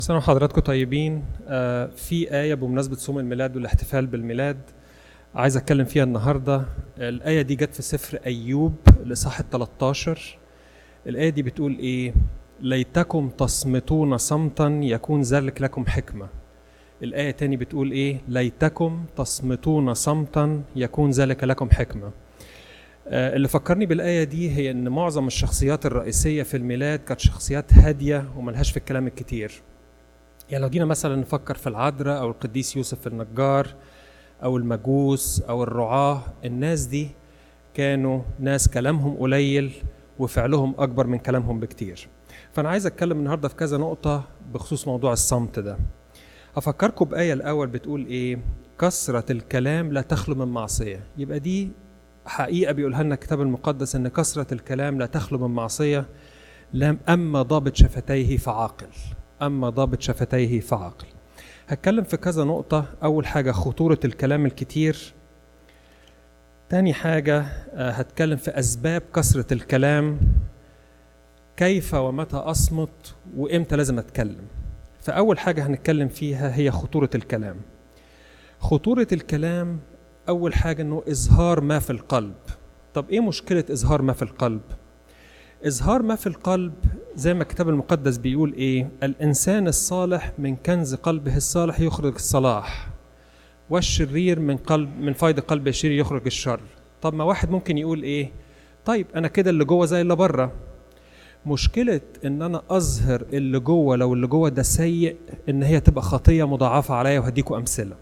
سنة وحضراتكم طيبين آه، في آية بمناسبة صوم الميلاد والاحتفال بالميلاد عايز أتكلم فيها النهاردة الآية دي جت في سفر أيوب الإصحاح ال 13 الآية دي بتقول إيه ليتكم تصمتون صمتا يكون ذلك لكم حكمة الآية تاني بتقول إيه ليتكم تصمتون صمتا يكون ذلك لكم حكمة آه، اللي فكرني بالآية دي هي إن معظم الشخصيات الرئيسية في الميلاد كانت شخصيات هادية وملهاش في الكلام الكتير يعني لو جينا مثلا نفكر في العذراء او القديس يوسف النجار او المجوس او الرعاه الناس دي كانوا ناس كلامهم قليل وفعلهم اكبر من كلامهم بكتير فانا عايز اتكلم النهارده في كذا نقطه بخصوص موضوع الصمت ده افكركم بايه الاول بتقول ايه كثره الكلام لا تخلو من معصيه يبقى دي حقيقه بيقولها لنا الكتاب المقدس ان كثره الكلام لا تخلو من معصيه لم اما ضابط شفتيه فعاقل أما ضابط شفتيه فعاقل هتكلم في كذا نقطة أول حاجة خطورة الكلام الكتير تاني حاجة آه، هتكلم في أسباب كثرة الكلام كيف ومتى أصمت وإمتى لازم أتكلم فأول حاجة هنتكلم فيها هي خطورة الكلام خطورة الكلام أول حاجة إنه إظهار ما في القلب طب إيه مشكلة إظهار ما في القلب؟ إظهار ما في القلب زي ما الكتاب المقدس بيقول إيه الإنسان الصالح من كنز قلبه الصالح يخرج الصلاح والشرير من قلب من فيض قلب الشرير يخرج الشر طب ما واحد ممكن يقول إيه طيب أنا كده اللي جوه زي اللي بره مشكلة إن أنا أظهر اللي جوه لو اللي جوه ده سيء إن هي تبقى خطية مضاعفة عليا وهديكوا أمثلة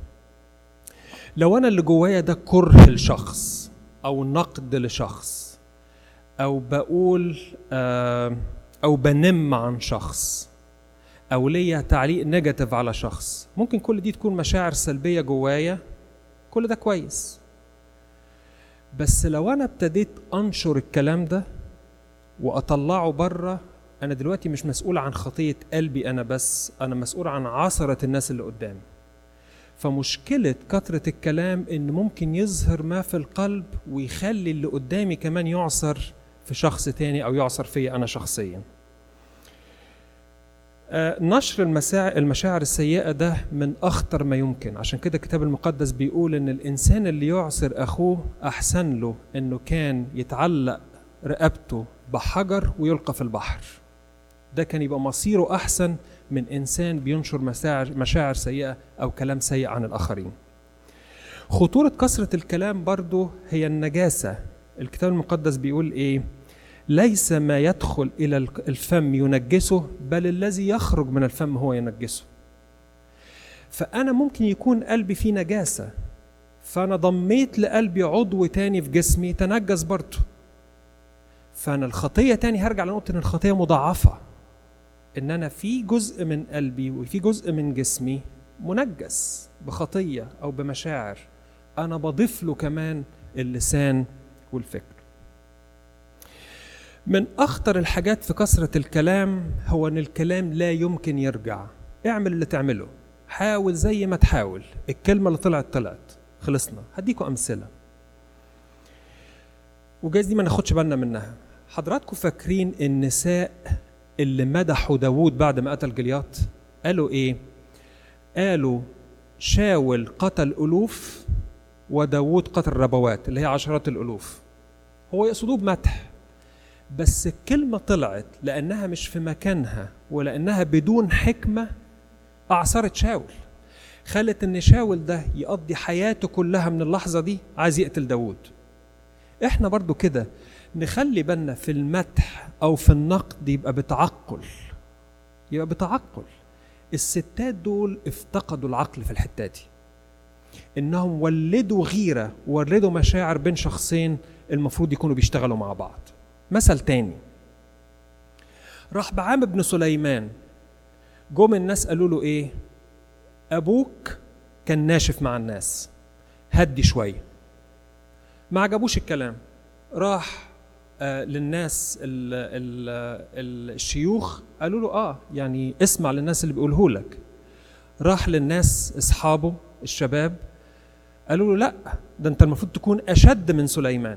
لو أنا اللي جوايا ده كره لشخص أو نقد لشخص او بقول آه، او بنم عن شخص او ليا تعليق نيجاتيف على شخص ممكن كل دي تكون مشاعر سلبيه جوايا كل ده كويس بس لو انا ابتديت انشر الكلام ده واطلعه بره انا دلوقتي مش مسؤول عن خطيه قلبي انا بس انا مسؤول عن عثره الناس اللي قدامي فمشكلة كثرة الكلام إن ممكن يظهر ما في القلب ويخلي اللي قدامي كمان يعصر في شخص تاني أو يعصر فيا أنا شخصيا آه، نشر المساع- المشاعر السيئة ده من أخطر ما يمكن عشان كده الكتاب المقدس بيقول إن الإنسان اللي يعصر أخوه أحسن له إنه كان يتعلق رقبته بحجر ويلقى في البحر ده كان يبقى مصيره أحسن من إنسان بينشر مشاعر, مشاعر سيئة أو كلام سيء عن الآخرين خطورة كثرة الكلام برضو هي النجاسة الكتاب المقدس بيقول إيه ليس ما يدخل إلى الفم ينجسه بل الذي يخرج من الفم هو ينجسه فأنا ممكن يكون قلبي فيه نجاسة فأنا ضميت لقلبي عضو تاني في جسمي تنجس برضه فأنا الخطية تاني هرجع لنقطة إن الخطية مضاعفة ان انا في جزء من قلبي وفي جزء من جسمي منجس بخطيه او بمشاعر انا بضيف له كمان اللسان والفكر من اخطر الحاجات في كثره الكلام هو ان الكلام لا يمكن يرجع اعمل اللي تعمله حاول زي ما تحاول الكلمه اللي طلعت طلعت خلصنا هديكوا امثله وجايز دي ما ناخدش بالنا منها حضراتكم فاكرين النساء اللي مدحوا داوود بعد ما قتل جليات قالوا ايه قالوا شاول قتل ألوف وداوود قتل ربوات اللي هي عشرات الألوف هو يقصدوه بمدح بس الكلمة طلعت لأنها مش في مكانها ولأنها بدون حكمة أعصرت شاول خلت إن شاول ده يقضي حياته كلها من اللحظة دي عايز يقتل داوود احنا برضو كده نخلي بالنا في المدح او في النقد يبقى بتعقل يبقى بتعقل الستات دول افتقدوا العقل في الحته دي انهم ولدوا غيره ولدوا مشاعر بين شخصين المفروض يكونوا بيشتغلوا مع بعض مثل تاني رحبعام بن سليمان جم الناس قالوا له ايه ابوك كان ناشف مع الناس هدي شويه ما عجبوش الكلام راح آه للناس ال ال ال الشيوخ قالوا له اه يعني اسمع للناس اللي بيقوله لك راح للناس اصحابه الشباب قالوا له لا ده انت المفروض تكون اشد من سليمان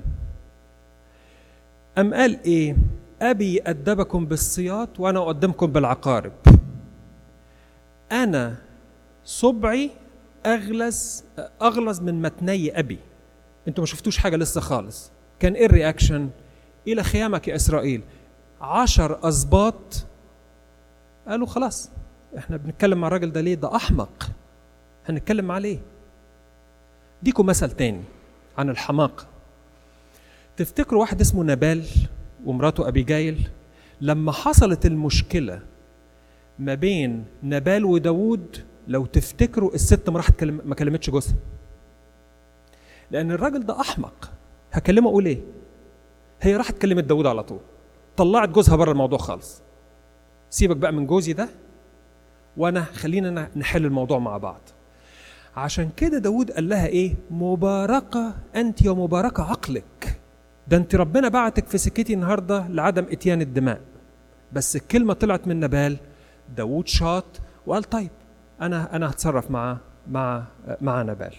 ام قال ايه ابي ادبكم بالصياط وانا اقدمكم بالعقارب انا صبعي اغلظ اغلظ من متني ابي انتوا ما شفتوش حاجه لسه خالص كان ايه الرياكشن الى خيامك يا اسرائيل عشر اسباط قالوا خلاص احنا بنتكلم مع الراجل ده ليه ده احمق هنتكلم معاه ليه ديكم مثل تاني عن الحماقه تفتكروا واحد اسمه نبال ومراته ابيجايل لما حصلت المشكله ما بين نبال وداوود لو تفتكروا الست ما راحت كلم ما كلمتش جوزها لان الراجل ده احمق هكلمه اقول ايه هي راحت كلمت داوود على طول طلعت جوزها بره الموضوع خالص سيبك بقى من جوزي ده وانا خلينا نحل الموضوع مع بعض عشان كده داود قال لها ايه مباركة انت ومباركة عقلك ده انت ربنا بعتك في سكتي النهاردة لعدم اتيان الدماء بس الكلمة طلعت من نبال داود شاط وقال طيب انا انا هتصرف مع مع مع نبال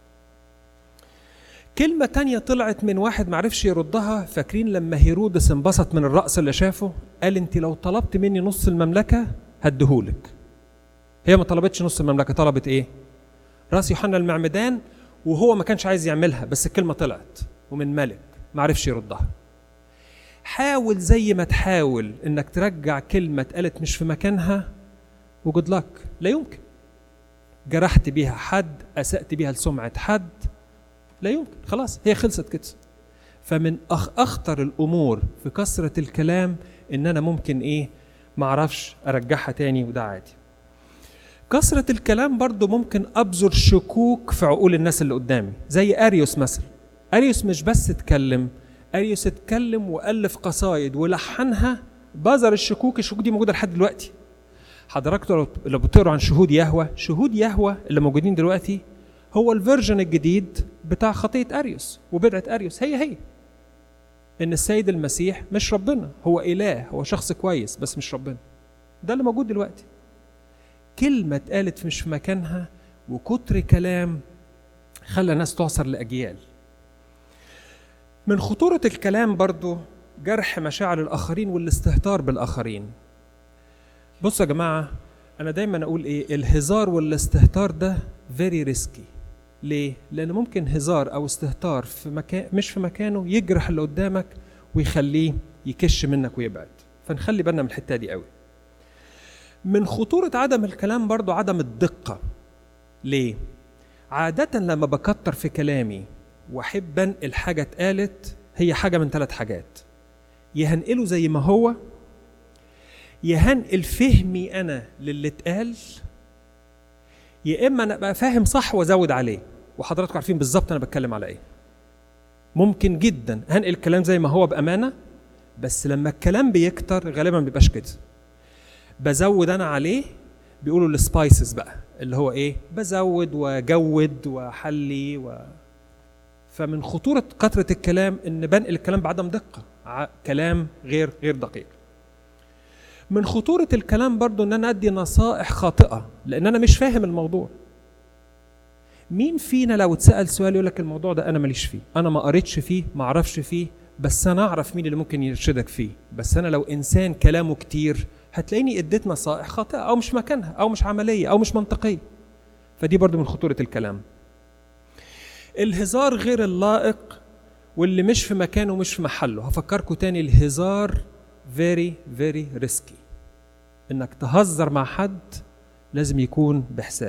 كلمة تانية طلعت من واحد معرفش يردها فاكرين لما هيرودس انبسط من الرأس اللي شافه قال انت لو طلبت مني نص المملكة هديهولك هي ما طلبتش نص المملكة طلبت ايه راس يوحنا المعمدان وهو ما كانش عايز يعملها بس الكلمة طلعت ومن ملك معرفش يردها حاول زي ما تحاول انك ترجع كلمة اتقالت مش في مكانها وجود لك لا يمكن جرحت بيها حد اسأت بيها لسمعة حد لا يمكن خلاص هي خلصت كده فمن أخ اخطر الامور في كثره الكلام ان انا ممكن ايه معرفش ارجعها تاني وده عادي كثرة الكلام برضو ممكن أبذر شكوك في عقول الناس اللي قدامي زي أريوس مثلا أريوس مش بس اتكلم أريوس اتكلم وألف قصايد ولحنها بذر الشكوك الشكوك دي موجودة لحد دلوقتي حضراتكم لو بتقروا عن شهود يهوى شهود يهوى اللي موجودين دلوقتي هو الفيرجن الجديد بتاع خطية أريوس وبدعة أريوس هي هي إن السيد المسيح مش ربنا هو إله هو شخص كويس بس مش ربنا ده اللي موجود دلوقتي كلمة اتقالت مش في مكانها وكتر كلام خلى ناس تعصر لأجيال من خطورة الكلام برضو جرح مشاعر الآخرين والاستهتار بالآخرين بصوا يا جماعة أنا دايما أقول إيه الهزار والاستهتار ده very risky ليه؟ لأن ممكن هزار أو استهتار في مكان مش في مكانه يجرح اللي قدامك ويخليه يكش منك ويبعد فنخلي بالنا من الحتة دي قوي من خطورة عدم الكلام برضو عدم الدقة ليه؟ عادة لما بكتر في كلامي وأحب أنقل حاجة اتقالت هي حاجة من ثلاث حاجات يا هنقله زي ما هو يا هنقل فهمي أنا للي اتقال يا إما أنا أبقى فاهم صح وأزود عليه وحضراتكم عارفين بالظبط أنا بتكلم على إيه ممكن جدا هنقل الكلام زي ما هو بأمانة بس لما الكلام بيكتر غالبا ما بيبقاش كده بزود انا عليه بيقولوا السبايسز بقى اللي هو ايه بزود واجود واحلي و فمن خطورة كثرة الكلام ان بنقل الكلام بعدم دقة ع- كلام غير غير دقيق من خطورة الكلام برضو ان انا ادي نصائح خاطئة لان انا مش فاهم الموضوع مين فينا لو اتسأل سؤال يقول لك الموضوع ده انا ماليش فيه انا ما قريتش فيه ما اعرفش فيه بس انا اعرف مين اللي ممكن يرشدك فيه بس انا لو انسان كلامه كتير هتلاقيني اديت نصائح خاطئه او مش مكانها او مش عمليه او مش منطقيه فدي برضو من خطوره الكلام الهزار غير اللائق واللي مش في مكانه ومش في محله هفكركم تاني الهزار very very risky انك تهزر مع حد لازم يكون بحساب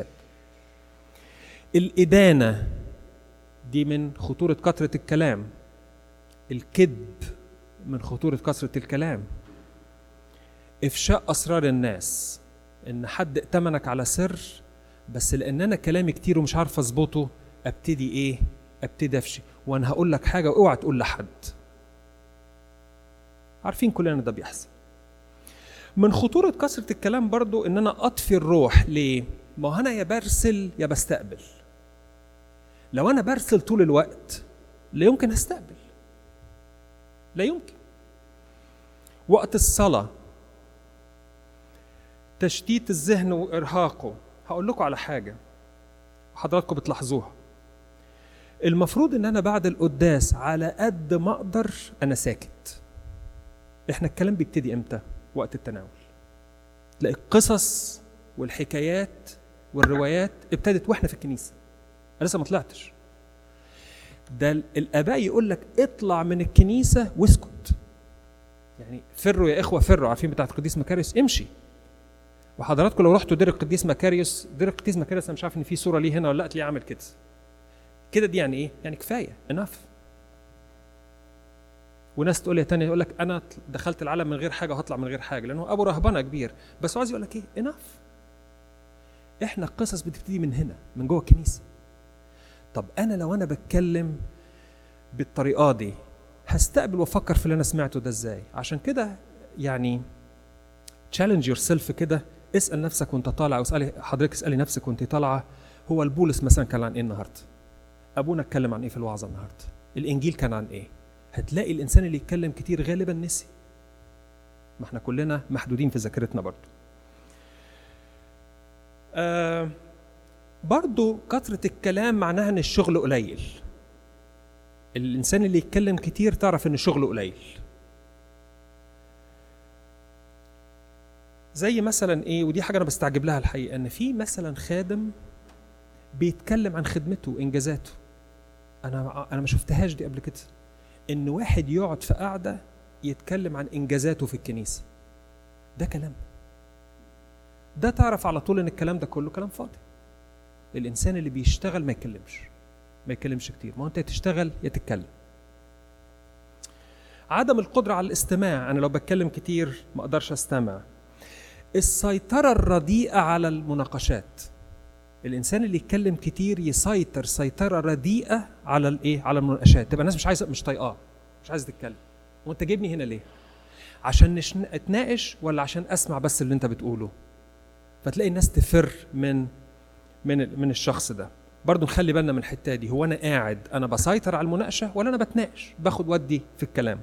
الإدانة دي من خطورة كثرة الكلام الكذب من خطورة كثرة الكلام إفشاء أسرار الناس إن حد ائتمنك على سر بس لأن أنا كلامي كتير ومش عارف أظبطه أبتدي إيه؟ أبتدي أفشي وأنا هقول لك حاجة وأوعى تقول لحد عارفين كلنا ده بيحصل من خطورة كثرة الكلام برضو إن أنا أطفي الروح ليه؟ ما هو أنا يا برسل يا بستقبل لو أنا برسل طول الوقت لا يمكن أستقبل لا يمكن وقت الصلاة تشتيت الذهن وإرهاقه هقول لكم على حاجة حضراتكم بتلاحظوها المفروض ان انا بعد القداس على قد ما اقدر انا ساكت احنا الكلام بيبتدي امتى وقت التناول تلاقي قصص والحكايات والروايات ابتدت واحنا في الكنيسه انا لسه ما طلعتش ده الاباء يقول لك اطلع من الكنيسه واسكت يعني فروا يا اخوه فروا عارفين بتاعت القديس مكاريوس امشي وحضراتكم لو رحتوا دير القديس مكاريوس دير القديس مكاريوس انا مش عارف ان في صوره ليه هنا ولا لا تلاقيه عامل كده كده دي يعني ايه يعني كفايه انف وناس تقول لي تاني يقول لك انا دخلت العالم من غير حاجه وهطلع من غير حاجه لانه ابو رهبنه كبير بس هو عايز يقول لك ايه انف احنا القصص بتبتدي من هنا من جوه الكنيسه طب انا لو انا بتكلم بالطريقه دي هستقبل وافكر في اللي انا سمعته ده ازاي عشان كده يعني تشالنج يور سيلف كده اسال نفسك وانت طالع واسالي حضرتك اسالي نفسك وانت طالعه هو البولس مثلا كان عن ايه النهارده ابونا اتكلم عن ايه في الوعظه النهارده الانجيل كان عن ايه هتلاقي الانسان اللي يتكلم كتير غالبا نسي ما احنا كلنا محدودين في ذاكرتنا برضو آه برضو كثرة الكلام معناها ان الشغل قليل الانسان اللي يتكلم كتير تعرف ان الشغل قليل زي مثلا ايه ودي حاجه انا بستعجب لها الحقيقه ان في مثلا خادم بيتكلم عن خدمته وانجازاته انا انا ما شفتهاش دي قبل كده ان واحد يقعد في قعده يتكلم عن انجازاته في الكنيسه ده كلام ده تعرف على طول ان الكلام ده كله كلام فاضي الانسان اللي بيشتغل ما يتكلمش ما يتكلمش كتير ما هو انت تشتغل يا تتكلم عدم القدرة على الاستماع أنا لو بتكلم كتير ما أقدرش أستمع السيطرة الرديئة على المناقشات الإنسان اللي يتكلم كتير يسيطر سيطرة رديئة على الإيه على المناقشات تبقى الناس مش عايزة مش طايقاه مش عايز تتكلم وأنت جايبني هنا ليه؟ عشان نش... اتناقش ولا عشان أسمع بس اللي أنت بتقوله؟ فتلاقي الناس تفر من من من الشخص ده برضه نخلي بالنا من الحته دي هو انا قاعد انا بسيطر على المناقشه ولا انا بتناقش باخد ودي في الكلام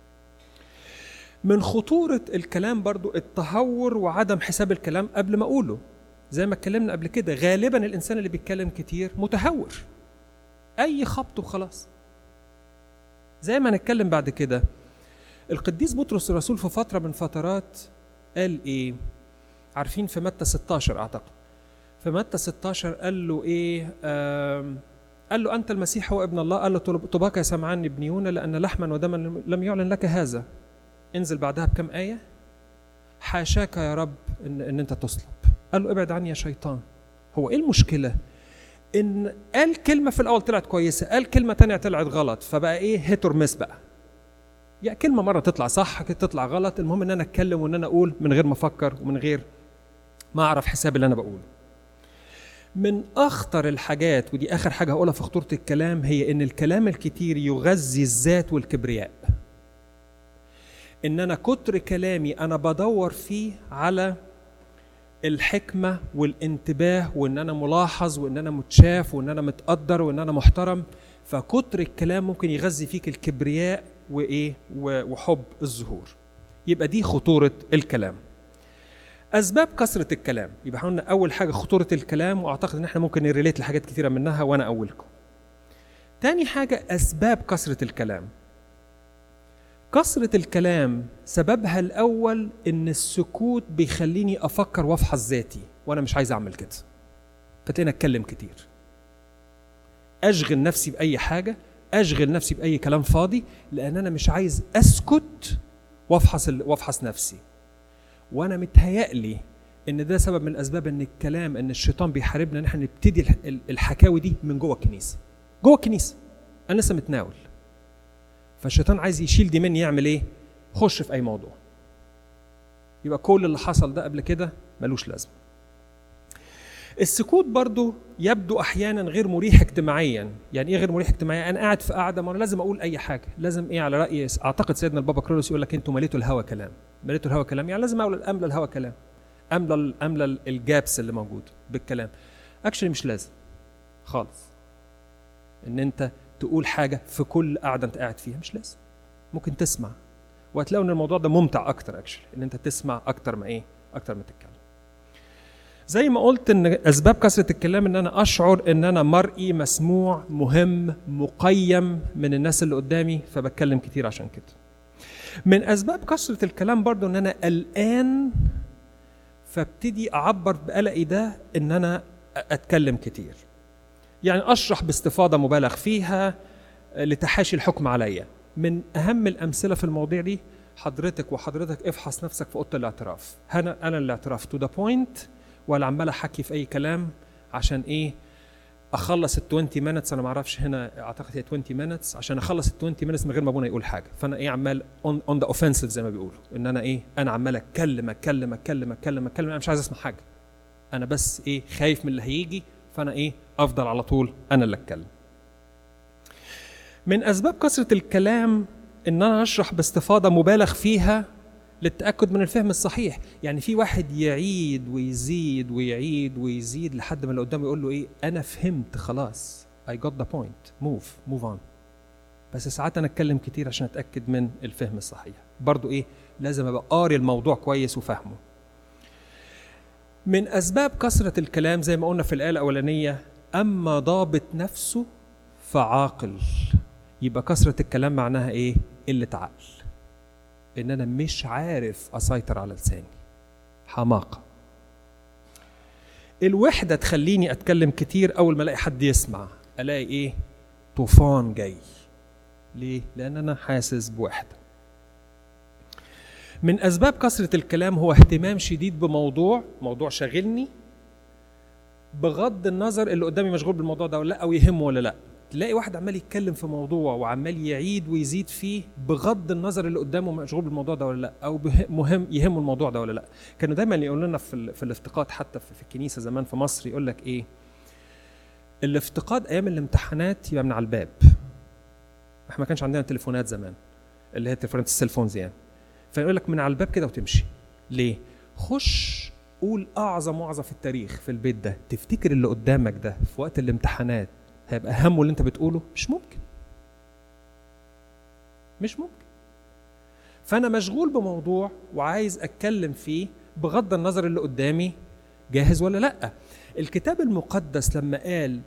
من خطورة الكلام برضو التهور وعدم حساب الكلام قبل ما أقوله زي ما اتكلمنا قبل كده غالبا الإنسان اللي بيتكلم كتير متهور أي خبط وخلاص زي ما هنتكلم بعد كده القديس بطرس الرسول في فترة من فترات قال إيه عارفين في متى 16 أعتقد في متى 16 قال له إيه قال له أنت المسيح هو ابن الله قال له طباك يا سمعان ابن يونا لأن لحما ودما لم يعلن لك هذا انزل بعدها بكم آية حاشاك يا رب إن, إن أنت تصلب قال له ابعد عني يا شيطان هو إيه المشكلة إن قال كلمة في الأول طلعت كويسة قال كلمة تانية طلعت غلط فبقى إيه هيت اور مس بقى يعني كلمة مرة تطلع صح كده تطلع غلط المهم إن أنا أتكلم وإن أنا أقول من غير ما أفكر ومن غير ما أعرف حساب اللي أنا بقوله من أخطر الحاجات ودي آخر حاجة هقولها في خطورة الكلام هي إن الكلام الكتير يغذي الذات والكبرياء ان انا كتر كلامي انا بدور فيه على الحكمه والانتباه وان انا ملاحظ وان انا متشاف وان انا متقدر وان انا محترم فكتر الكلام ممكن يغذي فيك الكبرياء وايه وحب الظهور يبقى دي خطوره الكلام اسباب كثره الكلام يبقى قلنا اول حاجه خطوره الكلام واعتقد ان احنا ممكن نريليت لحاجات كثيره منها وانا اولكم تاني حاجه اسباب كثره الكلام كثرة الكلام سببها الأول إن السكوت بيخليني أفكر وأفحص ذاتي وأنا مش عايز أعمل كده فتلاقيني أتكلم كتير أشغل نفسي بأي حاجة أشغل نفسي بأي كلام فاضي لأن أنا مش عايز أسكت وأفحص وأفحص نفسي وأنا متهيألي إن ده سبب من الأسباب إن الكلام إن الشيطان بيحاربنا إن إحنا نبتدي الحكاوي دي من جوه الكنيسة جوه الكنيسة أنا لسه متناول فالشيطان عايز يشيل دي مني يعمل ايه؟ خش في اي موضوع. يبقى كل اللي حصل ده قبل كده ملوش لازمه. السكوت برضو يبدو احيانا غير مريح اجتماعيا، يعني ايه غير مريح اجتماعيا؟ انا قاعد في قاعده ما انا لازم اقول اي حاجه، لازم ايه على راي اعتقد سيدنا البابا كرولوس يقول لك انتوا مليتوا الهوى كلام، مليتوا الهوى كلام يعني لازم اقول املى الهوى كلام. املى املى الجابس اللي موجود بالكلام. اكشلي مش لازم خالص. ان انت تقول حاجة في كل قعدة أنت قاعد فيها مش لازم ممكن تسمع وهتلاقوا إن الموضوع ده ممتع أكتر أكشلي إن أنت تسمع أكتر ما إيه أكتر ما تتكلم زي ما قلت إن أسباب كثرة الكلام إن أنا أشعر إن أنا مرئي مسموع مهم مقيم من الناس اللي قدامي فبتكلم كتير عشان كده من أسباب كثرة الكلام برضو إن أنا قلقان فابتدي اعبر بقلقي ده ان انا اتكلم كتير يعني اشرح باستفاضه مبالغ فيها لتحاشي الحكم عليا من اهم الامثله في المواضيع دي حضرتك وحضرتك افحص نفسك في اوضه الاعتراف انا انا الاعتراف تو ذا بوينت ولا عمال احكي في اي كلام عشان ايه اخلص ال 20 مينتس انا ما اعرفش هنا اعتقد هي 20 مينتس عشان اخلص ال 20 مينتس من غير ما ابونا يقول حاجه فانا ايه عمال اون ذا اوفنسيف زي ما بيقولوا ان انا ايه انا عمال اتكلم اتكلم اتكلم اتكلم اتكلم انا مش عايز اسمع حاجه انا بس ايه خايف من اللي هيجي فانا ايه افضل على طول انا اللي اتكلم من اسباب كثره الكلام ان انا اشرح باستفاضه مبالغ فيها للتاكد من الفهم الصحيح يعني في واحد يعيد ويزيد ويعيد ويزيد لحد ما اللي قدامه يقول له ايه انا فهمت خلاص I got the point move move on بس ساعات انا اتكلم كتير عشان اتاكد من الفهم الصحيح برضو ايه لازم ابقى قاري الموضوع كويس وفاهمه من اسباب كثره الكلام زي ما قلنا في الايه الاولانيه اما ضابط نفسه فعاقل يبقى كثره الكلام معناها ايه قله عقل ان انا مش عارف اسيطر على لساني حماقه الوحده تخليني اتكلم كتير اول ما الاقي حد يسمع الاقي ايه طوفان جاي ليه لان انا حاسس بوحده من اسباب كثره الكلام هو اهتمام شديد بموضوع موضوع شاغلني بغض النظر اللي قدامي مشغول بالموضوع ده ولا لا او يهمه ولا لا تلاقي واحد عمال يتكلم في موضوع وعمال يعيد ويزيد فيه بغض النظر اللي قدامه مشغول بالموضوع ده ولا لا او مهم يهمه الموضوع ده ولا لا كانوا دايما يقولوا لنا في, في الافتقاد حتى في الكنيسه زمان في مصر يقول لك ايه الافتقاد ايام الامتحانات يبقى من على الباب احنا ما كانش عندنا تليفونات زمان اللي هي تليفونات السيلفونز يعني فيقول لك من على الباب كده وتمشي ليه خش قول اعظم وعظه في التاريخ في البيت ده تفتكر اللي قدامك ده في وقت الامتحانات هيبقى همه اللي انت بتقوله مش ممكن مش ممكن فانا مشغول بموضوع وعايز اتكلم فيه بغض النظر اللي قدامي جاهز ولا لا الكتاب المقدس لما قال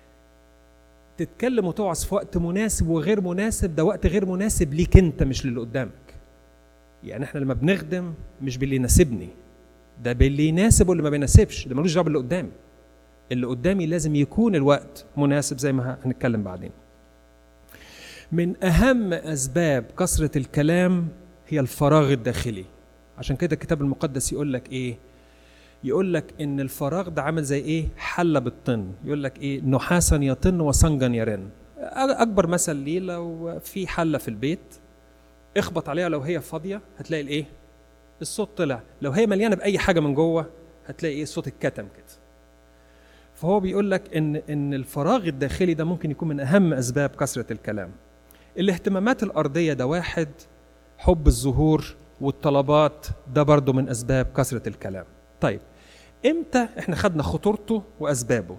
تتكلم وتوعظ في وقت مناسب وغير مناسب ده وقت غير مناسب ليك انت مش للي قدامك يعني احنا لما بنخدم مش باللي يناسبني ده باللي يناسب واللي ما بيناسبش ده ملوش دعوه باللي قدامي اللي قدامي لازم يكون الوقت مناسب زي ما هنتكلم بعدين من اهم اسباب كثره الكلام هي الفراغ الداخلي عشان كده الكتاب المقدس يقول لك ايه يقول لك ان الفراغ ده عامل زي ايه حله بالطن يقول لك ايه نحاسا يطن وصنجا يرن اكبر مثل ليه لو في حله في البيت اخبط عليها لو هي فاضيه هتلاقي الايه الصوت طلع لو هي مليانه باي حاجه من جوه هتلاقي ايه الصوت اتكتم كده فهو بيقول لك ان ان الفراغ الداخلي ده ممكن يكون من اهم اسباب كثره الكلام الاهتمامات الارضيه ده واحد حب الظهور والطلبات ده برضه من اسباب كثره الكلام طيب امتى احنا خدنا خطورته واسبابه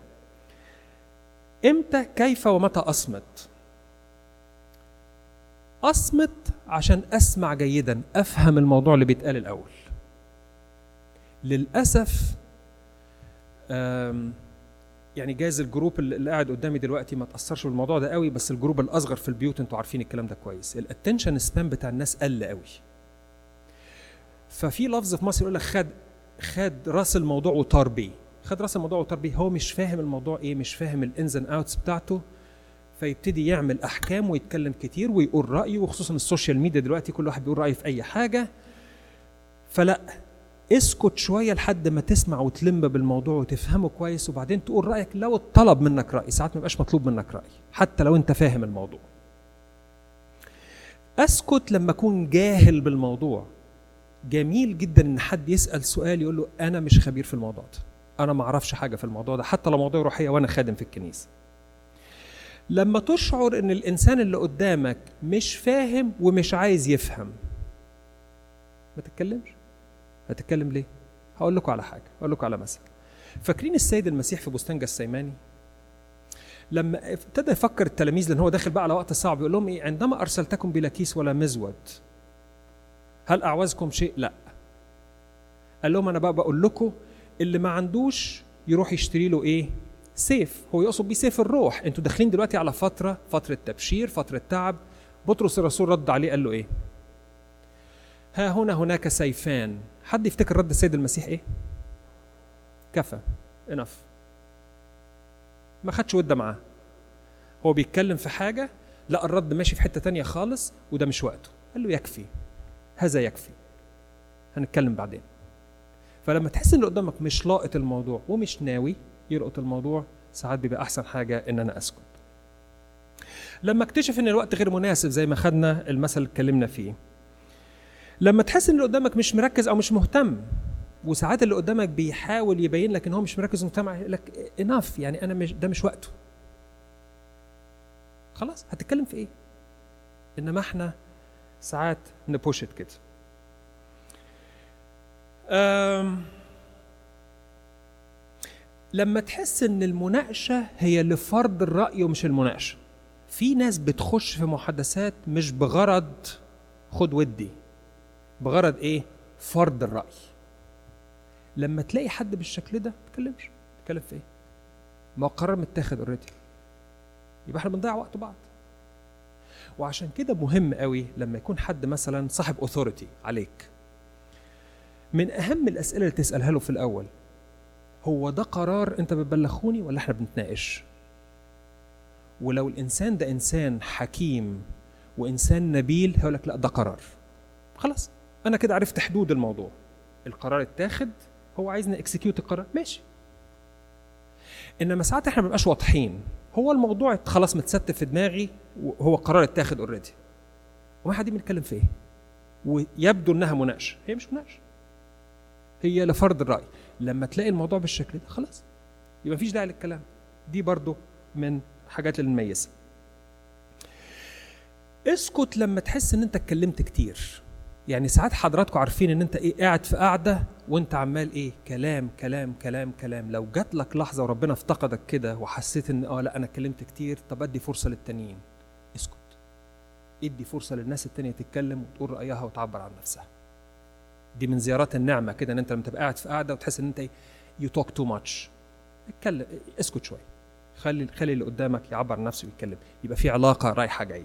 امتى كيف ومتى اصمت اصمت عشان اسمع جيدا افهم الموضوع اللي بيتقال الاول للاسف يعني جايز الجروب اللي قاعد قدامي دلوقتي ما تاثرش بالموضوع ده قوي بس الجروب الاصغر في البيوت انتوا عارفين الكلام ده كويس الاتنشن سبان بتاع الناس قل قوي ففي لفظ في مصر يقول لك خد خد راس الموضوع وطار بيه خد راس الموضوع وطار بيه هو مش فاهم الموضوع ايه مش فاهم الانز اند اوتس بتاعته فيبتدي يعمل احكام ويتكلم كتير ويقول رايه وخصوصا السوشيال ميديا دلوقتي كل واحد بيقول رايه في اي حاجه فلا اسكت شويه لحد ما تسمع وتلم بالموضوع وتفهمه كويس وبعدين تقول رايك لو اتطلب منك راي ساعات ما يبقاش مطلوب منك راي حتى لو انت فاهم الموضوع اسكت لما اكون جاهل بالموضوع جميل جدا ان حد يسال سؤال يقول له انا مش خبير في الموضوع ده انا ما اعرفش حاجه في الموضوع ده حتى لو موضوع روحيه وانا خادم في الكنيسه لما تشعر ان الانسان اللي قدامك مش فاهم ومش عايز يفهم ما تتكلمش هتتكلم ليه هقول لكم على حاجه هقول لكم على مثل فاكرين السيد المسيح في بستان جسيماني لما ابتدى يفكر التلاميذ لان هو داخل بقى على وقت صعب يقول لهم ايه عندما ارسلتكم بلا كيس ولا مزود هل اعوزكم شيء لا قال لهم انا بقى بقول لكم اللي ما عندوش يروح يشتري له ايه سيف هو يقصد بيه سيف الروح انتوا داخلين دلوقتي على فتره فتره تبشير فتره تعب بطرس الرسول رد عليه قال له ايه ها هنا هناك سيفان حد يفتكر رد السيد المسيح ايه كفى انف ما خدش وده معاه هو بيتكلم في حاجة لا الرد ماشي في حتة تانية خالص وده مش وقته قال له يكفي هذا يكفي هنتكلم بعدين فلما تحس ان اللي قدامك مش لاقط الموضوع ومش ناوي يلقط الموضوع ساعات بيبقى احسن حاجة ان انا اسكت لما اكتشف ان الوقت غير مناسب زي ما خدنا المثل اللي اتكلمنا فيه لما تحس ان اللي قدامك مش مركز او مش مهتم وساعات اللي قدامك بيحاول يبين لك ان هو مش مركز ومهتم يقول لك اناف يعني انا مش ده مش وقته خلاص هتتكلم في ايه انما احنا ساعات نبوشت كده أم لما تحس ان المناقشه هي لفرض الراي ومش المناقشه في ناس بتخش في محادثات مش بغرض خد ودي بغرض ايه فرض الراي لما تلاقي حد بالشكل ده ما تتكلمش تتكلم في ايه ما هو قرار متاخد اوريدي يبقى احنا بنضيع وقت بعض وعشان كده مهم قوي لما يكون حد مثلا صاحب اوثوريتي عليك من اهم الاسئله اللي تسالها له في الاول هو ده قرار انت بتبلغوني ولا احنا بنتناقش ولو الانسان ده انسان حكيم وانسان نبيل هيقول لك لا ده قرار خلاص انا كده عرفت حدود الموضوع القرار اتاخد هو عايزني اكسكيوت القرار ماشي انما ساعات احنا ما بنبقاش واضحين هو الموضوع خلاص متستف في دماغي وهو القرار اتاخد اوريدي وما حد بنتكلم في ايه ويبدو انها مناقشه هي مش مناقشه هي لفرض الراي لما تلاقي الموضوع بالشكل ده خلاص يبقى مفيش داعي للكلام دي برضو من حاجات اللي نميزها اسكت لما تحس ان انت اتكلمت كتير يعني ساعات حضراتكم عارفين ان انت ايه قاعد في قاعده وانت عمال ايه كلام كلام كلام كلام لو جات لك لحظه وربنا افتقدك كده وحسيت ان اه لا انا اتكلمت كتير طب ادي فرصه للتانيين اسكت ادي فرصه للناس التانيه تتكلم وتقول رايها وتعبر عن نفسها دي من زيارات النعمه كده ان انت لما تبقى قاعد في قاعده وتحس ان انت يو توك تو ماتش اتكلم اسكت شويه خلي خلي اللي قدامك يعبر عن نفسه ويتكلم يبقى في علاقه رايحه جايه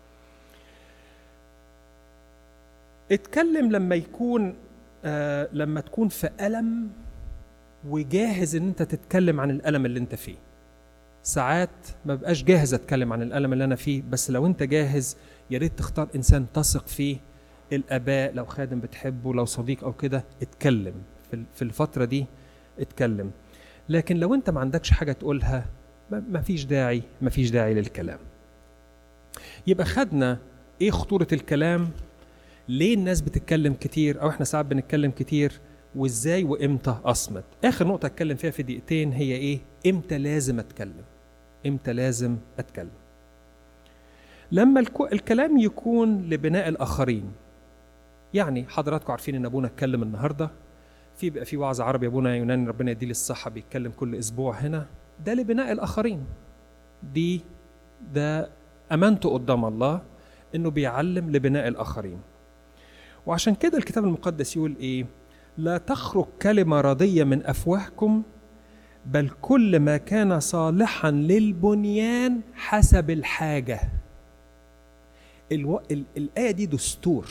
اتكلم لما يكون آه لما تكون في ألم وجاهز ان انت تتكلم عن الألم اللي انت فيه ساعات ما بقاش جاهز اتكلم عن الألم اللي انا فيه بس لو انت جاهز يا ريت تختار انسان تثق فيه الاباء لو خادم بتحبه لو صديق او كده اتكلم في في الفتره دي اتكلم لكن لو انت ما عندكش حاجه تقولها ما فيش داعي ما فيش داعي للكلام يبقى خدنا ايه خطوره الكلام ليه الناس بتتكلم كتير او احنا ساعات بنتكلم كتير وازاي وامتى اصمت اخر نقطه اتكلم فيها في دقيقتين هي ايه امتى لازم اتكلم امتى لازم اتكلم لما الكو... الكلام يكون لبناء الاخرين يعني حضراتكم عارفين ان ابونا اتكلم النهارده في بقى في وعظ عربي ابونا يوناني ربنا يديه الصحه بيتكلم كل اسبوع هنا ده لبناء الاخرين دي ده امانته قدام الله انه بيعلم لبناء الاخرين وعشان كده الكتاب المقدس يقول ايه لا تخرج كلمه رضيه من افواهكم بل كل ما كان صالحا للبنيان حسب الحاجه الو... ال... الايه دي دستور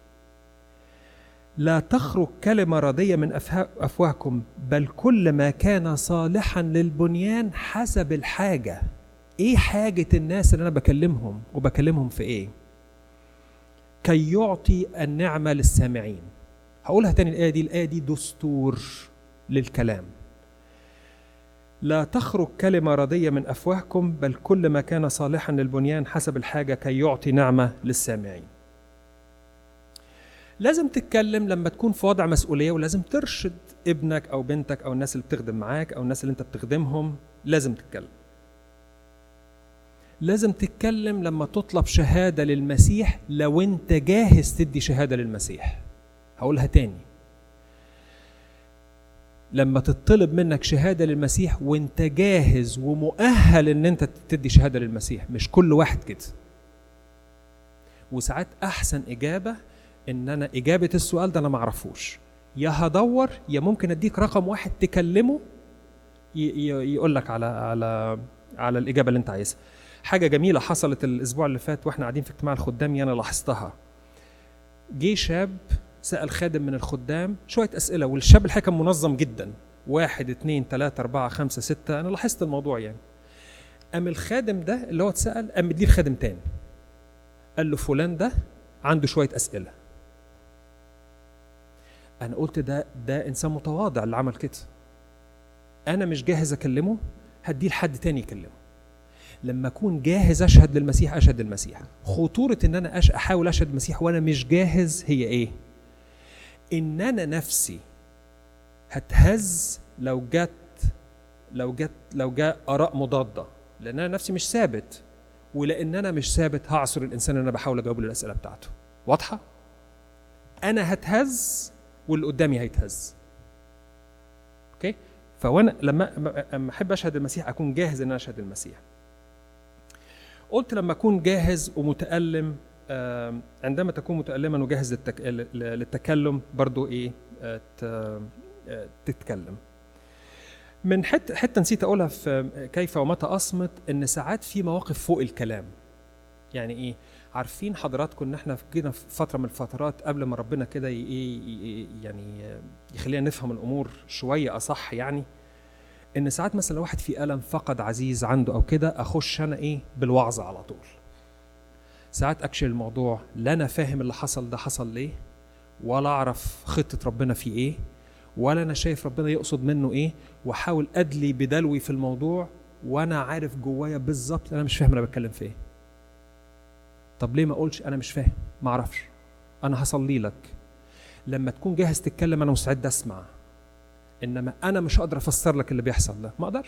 لا تخرج كلمة رضية من أفواهكم بل كل ما كان صالحا للبنيان حسب الحاجة إيه حاجة الناس اللي أنا بكلمهم وبكلمهم في إيه كي يعطي النعمة للسامعين هقولها تاني الآية دي الآية دي دستور للكلام لا تخرج كلمة رضية من أفواهكم بل كل ما كان صالحا للبنيان حسب الحاجة كي يعطي نعمة للسامعين لازم تتكلم لما تكون في وضع مسؤولية ولازم ترشد ابنك أو بنتك أو الناس اللي بتخدم معاك أو الناس اللي أنت بتخدمهم لازم تتكلم لازم تتكلم لما تطلب شهادة للمسيح لو أنت جاهز تدي شهادة للمسيح هقولها تاني لما تطلب منك شهادة للمسيح وانت جاهز ومؤهل ان انت تدي شهادة للمسيح مش كل واحد كده وساعات احسن اجابة ان انا اجابه السؤال ده انا ما اعرفوش يا هدور يا ممكن اديك رقم واحد تكلمه يقول لك على على على الاجابه اللي انت عايزها حاجه جميله حصلت الاسبوع اللي فات واحنا قاعدين في اجتماع الخدام انا لاحظتها جه شاب سال خادم من الخدام شويه اسئله والشاب الحقيقه كان منظم جدا واحد اتنين تلاتة أربعة خمسة ستة أنا لاحظت الموضوع يعني قام الخادم ده اللي هو اتسأل قام مديه خادم تاني قال له فلان ده عنده شوية أسئلة أنا قلت ده ده إنسان متواضع اللي عمل كده أنا مش جاهز أكلمه هديه لحد تاني يكلمه لما اكون جاهز اشهد للمسيح اشهد للمسيح خطوره ان انا أش احاول اشهد المسيح وانا مش جاهز هي ايه ان انا نفسي هتهز لو جت لو جت لو جاء اراء مضاده لان انا نفسي مش ثابت ولان انا مش ثابت هعصر الانسان اللي انا بحاول اجاوب له الاسئله بتاعته واضحه انا هتهز واللي قدامي هيتهز اوكي فوانا لما لما احب اشهد المسيح اكون جاهز ان انا اشهد المسيح قلت لما اكون جاهز ومتالم آه، عندما تكون متالما وجاهز للتك... للتكلم برضو ايه آه، ت... آه، تتكلم من حته حته نسيت اقولها في كيف ومتى اصمت ان ساعات في مواقف فوق الكلام يعني ايه عارفين حضراتكم ان احنا جينا في فتره من الفترات قبل ما ربنا كده ي- ي- يعني يخلينا نفهم الامور شويه اصح يعني ان ساعات مثلا لو واحد في الم فقد عزيز عنده او كده اخش انا ايه بالوعظ على طول ساعات اكشف الموضوع لا انا فاهم اللي حصل ده حصل ليه ولا اعرف خطه ربنا فيه ايه ولا انا شايف ربنا يقصد منه ايه واحاول ادلي بدلوي في الموضوع وانا عارف جوايا بالظبط انا مش فاهم انا بتكلم في ايه طب ليه ما اقولش انا مش فاهم ما اعرفش انا هصلي لك لما تكون جاهز تتكلم انا مستعد اسمع انما انا مش هقدر افسر لك اللي بيحصل ده ما اقدرش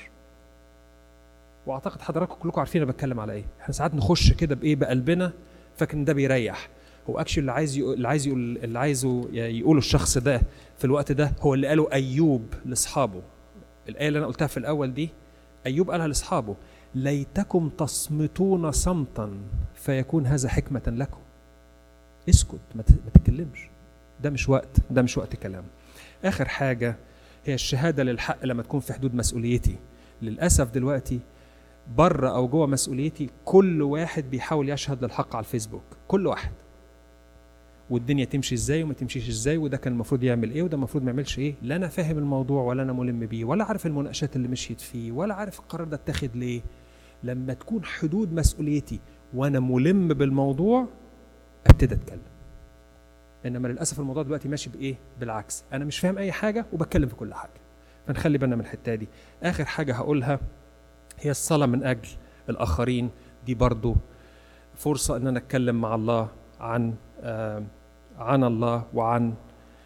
واعتقد حضراتكم كلكم عارفين انا بتكلم على ايه احنا ساعات نخش كده بايه بقلبنا فاكر ان ده بيريح هو اكشلي اللي عايز يقول اللي عايز يقول اللي عايزه يقوله الشخص ده في الوقت ده هو اللي قاله ايوب لاصحابه الايه اللي انا قلتها في الاول دي ايوب قالها لاصحابه ليتكم تصمتون صمتا فيكون هذا حكمه لكم اسكت ما ت- ما تتكلمش ده مش وقت ده مش وقت كلام اخر حاجه هي الشهاده للحق لما تكون في حدود مسؤوليتي للاسف دلوقتي بره او جوه مسؤوليتي كل واحد بيحاول يشهد للحق على الفيسبوك كل واحد والدنيا تمشي ازاي وما تمشيش ازاي وده كان المفروض يعمل ايه وده المفروض ما يعملش ايه لا انا فاهم الموضوع ولا انا ملم بيه ولا عارف المناقشات اللي مشيت فيه ولا عارف القرار ده اتاخد ليه لما تكون حدود مسؤوليتي وانا ملم بالموضوع ابتدي اتكلم انما للاسف الموضوع دلوقتي ماشي بايه بالعكس انا مش فاهم اي حاجه وبتكلم في كل حاجه فنخلي بالنا من الحته دي اخر حاجه هقولها هي الصلاه من اجل الاخرين دي برضو فرصه ان انا اتكلم مع الله عن آه عن الله وعن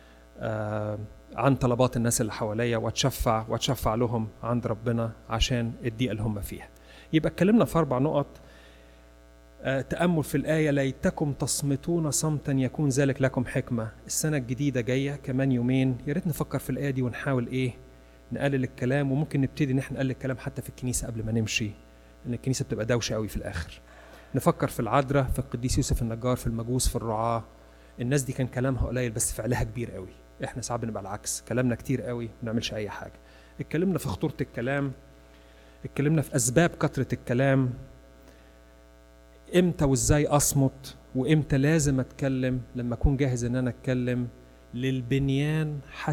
آه عن طلبات الناس اللي حواليا واتشفع واتشفع لهم عند ربنا عشان الضيقه اللي هم فيها يبقى اتكلمنا في اربع نقط آه، تأمل في الآية ليتكم تصمتون صمتا يكون ذلك لكم حكمة السنة الجديدة جاية كمان يومين يا ريت نفكر في الآية دي ونحاول إيه نقلل الكلام وممكن نبتدي إن احنا نقلل الكلام حتى في الكنيسة قبل ما نمشي لأن الكنيسة بتبقى دوشة قوي في الآخر نفكر في العذراء في القديس يوسف النجار في المجوس في الرعاة الناس دي كان كلامها قليل بس فعلها كبير قوي احنا ساعات بنبقى العكس كلامنا كتير قوي ما بنعملش أي حاجة اتكلمنا في خطورة الكلام اتكلمنا في أسباب كثرة الكلام امتى وازاي اصمت وامتى لازم اتكلم لما اكون جاهز ان انا اتكلم للبنيان حتى